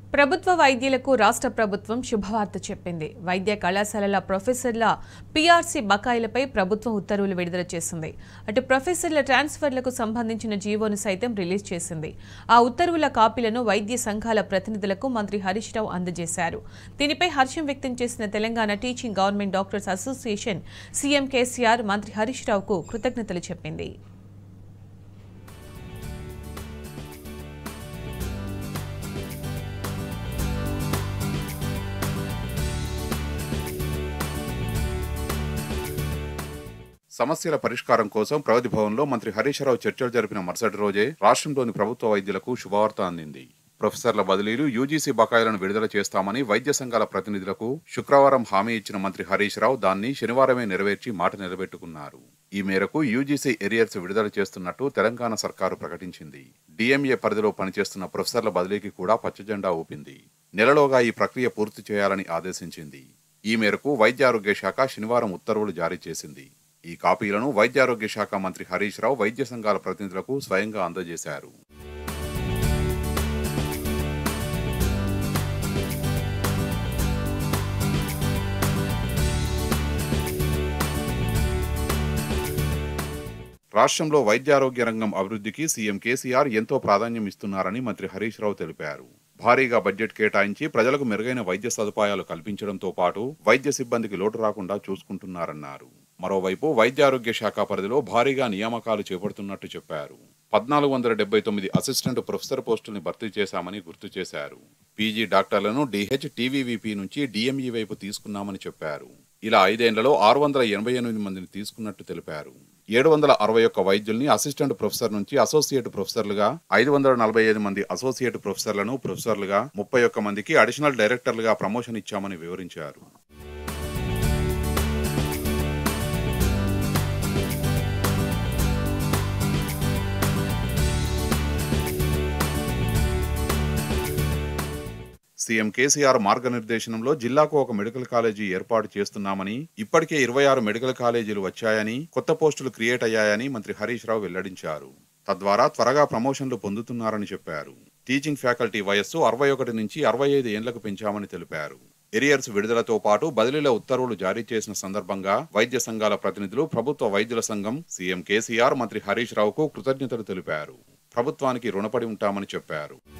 ప్రభుత్వ వైద్యులకు రాష్ట్ర ప్రభుత్వం శుభవార్త చెప్పింది వైద్య కళాశాలల ప్రొఫెసర్ల పీఆర్సీ బకాయిలపై ప్రభుత్వం ఉత్తర్వులు విడుదల చేసింది అటు ప్రొఫెసర్ల ట్రాన్స్ఫర్లకు సంబంధించిన జీవోను సైతం రిలీజ్ చేసింది ఆ ఉత్తర్వుల కాపీలను వైద్య సంఘాల ప్రతినిధులకు మంత్రి హరీష్ రావు అందజేశారు దీనిపై హర్షం వ్యక్తం చేసిన Telangana teaching government doctors association CM KCR మంత్రి హరీష్ రావుకు కృతజ్ఞతలు చెప్పింది సమస్యల పరిష్కారం కోసం ప్రగతి భవన్లో మంత్రి హరీష్ రావు చర్చలు జరిపిన మరుసటి రోజే రాష్ట్రంలోని ప్రభుత్వ వైద్యులకు శుభవార్త అందింది ప్రొఫెసర్ల బదిలీలు యూజీసీ బకాయిలను విడుదల చేస్తామని వైద్య సంఘాల ప్రతినిధులకు శుక్రవారం హామీ ఇచ్చిన మంత్రి హరీష్ రావు దాన్ని శనివారమే నెరవేర్చి మాట నిలబెట్టుకున్నారు ఈ మేరకు యూజీసీ ఎరియర్స్ విడుదల చేస్తున్నట్టు తెలంగాణ సర్కారు ప్రకటించింది డిఎంఏ పరిధిలో పనిచేస్తున్న ప్రొఫెసర్ల బదిలీకి కూడా పచ్చజెండా ఊపింది నెలలోగా ఈ ప్రక్రియ పూర్తి చేయాలని ఆదేశించింది ఈ మేరకు వైద్యారోగ్య శాఖ శనివారం ఉత్తర్వులు జారీ చేసింది ఈ కాపీలను వైద్యారోగ్య శాఖ మంత్రి హరీష్ రావు వైద్య సంఘాల ప్రతినిధులకు స్వయంగా అందజేశారు రాష్ట్రంలో వైద్యారోగ్య రంగం అభివృద్ధికి సీఎం కేసీఆర్ ఎంతో ప్రాధాన్యం ఇస్తున్నారని మంత్రి హరీష్ రావు తెలిపారు భారీగా బడ్జెట్ కేటాయించి ప్రజలకు మెరుగైన వైద్య సదుపాయాలు కల్పించడంతో పాటు వైద్య సిబ్బందికి లోటు రాకుండా చూసుకుంటున్నారన్నారు మరోవైపు వైద్యారోగ్య శాఖ పరిధిలో భారీగా నియామకాలు చేపడుతున్నట్టు చెప్పారు పద్నాలుగు వందల డెబ్బై తొమ్మిది అసిస్టెంట్ ప్రొఫెసర్ పోస్టుల్ని భర్తీ చేశామని గుర్తు చేశారు పీజీ డాక్టర్లను డిహెచ్ టీవీవీపీ నుంచి డిఎంఈ వైపు తీసుకున్నామని చెప్పారు ఇలా ఐదేళ్లలో ఆరు వందల ఎనభై ఎనిమిది మందిని తీసుకున్నట్టు తెలిపారు ఏడు వందల అరవై ఒక్క వైద్యుల్ని అసిస్టెంట్ ప్రొఫెసర్ నుంచి అసోసియేట్ ప్రొఫెసర్లుగా ఐదు వందల నలభై ఐదు మంది అసోసియేట్ ప్రొఫెసర్లను ప్రొఫెసర్లుగా ముప్పై ఒక్క మందికి అడిషనల్ డైరెక్టర్లుగా ప్రమోషన్ ఇచ్చామని వివరించారు సీఎం కేసీఆర్ మార్గనిర్దేశనంలో జిల్లాకు ఒక మెడికల్ కాలేజీ ఏర్పాటు చేస్తున్నామని ఇప్పటికే ఇరవై ఆరు మెడికల్ కాలేజీలు వచ్చాయని కొత్త పోస్టులు క్రియేట్ అయ్యాయని మంత్రి హరీష్ రావు వెల్లడించారు తద్వారా త్వరగా ప్రమోషన్లు పొందుతున్నారని చెప్పారు టీచింగ్ ఫ్యాకల్టీ వయస్సు అరవై ఒకటి నుంచి అరవై ఐదు ఏళ్లకు పెంచామని తెలిపారు ఎరియర్స్ విడుదలతో పాటు బదిలీల ఉత్తర్వులు జారీ చేసిన సందర్భంగా వైద్య సంఘాల ప్రతినిధులు ప్రభుత్వ వైద్యుల సంఘం సీఎం కేసీఆర్ మంత్రి హరీష్ రావుకు కృతజ్ఞతలు తెలిపారు ప్రభుత్వానికి రుణపడి ఉంటామని చెప్పారు